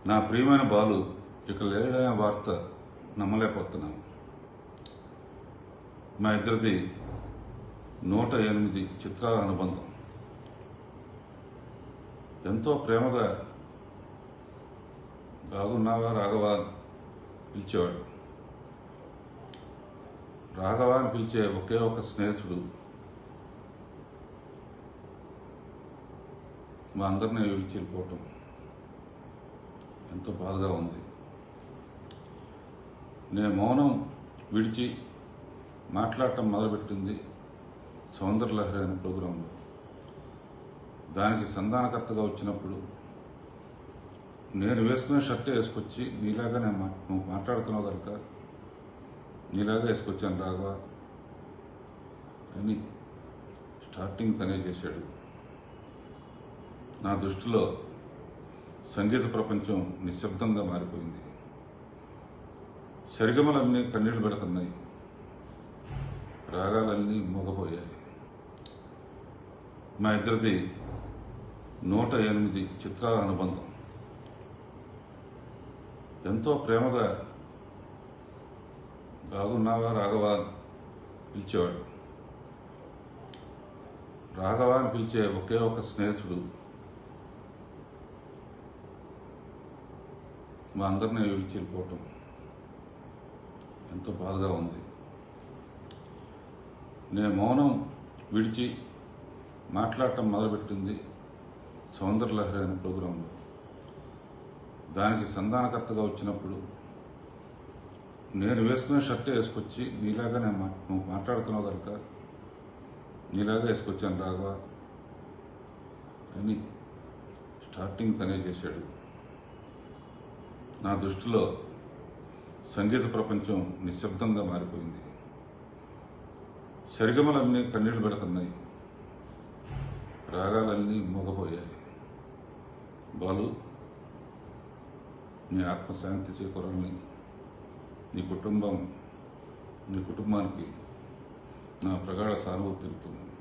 నా ప్రియమైన బాలు ఇక లేడనే వార్త నమ్మలేకపోతున్నాను మా ఇద్దరిది నూట ఎనిమిది చిత్రాల అనుబంధం ఎంతో ప్రేమగా బాగున్నావా రాఘవా అని పిలిచేవాడు రాఘవా అని పిలిచే ఒకే ఒక స్నేహితుడు మా అందరినీ విడిచి వెళ్ళిపోవటం ఎంతో బాధగా ఉంది నేను మౌనం విడిచి మాట్లాడటం మొదలుపెట్టింది సౌందర్యలహరి అనే ప్రోగ్రాంలో దానికి సంధానకర్తగా వచ్చినప్పుడు నేను వేసుకునే షర్ట్ వేసుకొచ్చి నీలాగా నేను మా- నువ్వు మాట్లాడుతున్నావు కనుక నీలాగా వేసుకొచ్చాను రాఘవ అని స్టార్టింగ్ తనే చేశాడు నా దృష్టిలో సంగీత ప్రపంచం నిశ్శబ్దంగా మారిపోయింది సరిగమలన్నీ కన్నీళ్లు పెడుతున్నాయి రాగాలన్నీ మూగపోయాయి మా ఇద్దరిది నూట ఎనిమిది చిత్రాల అనుబంధం ఎంతో ప్రేమగా బాగున్నావా రాఘవా అని పిలిచేవాడు రాఘవా అని పిలిచే ఒకే ఒక స్నేహితుడు మా అందరినీ విడిచి వెళ్ళిపోవటం ఎంతో బాధగా ఉంది నేను మౌనం విడిచి మాట్లాడటం మొదలుపెట్టింది సౌందర్యలహరి అనే ప్రోగ్రాంలో దానికి సంధానకర్తగా వచ్చినప్పుడు నేను వేసుకునే షర్ట్ వేసుకొచ్చి నీలాగా నేను మా- నువ్వు మాట్లాడుతున్నావు కనుక నీలాగా వేసుకొచ్చాను రాఘవ అని స్టార్టింగ్ తనే చేశాడు నా దృష్టిలో సంగీత ప్రపంచం నిశ్శబ్దంగా మారిపోయింది సరిగమలన్నీ కన్నీళ్లు పెడుతున్నాయి రాగాలన్నీ మూగపోయాయి బాలు నీ ఆత్మశాంతి చేకూరాలని నీ కుటుంబం నీ కుటుంబానికి నా ప్రగాఢ సానుభూతి తెలుపుతున్నాను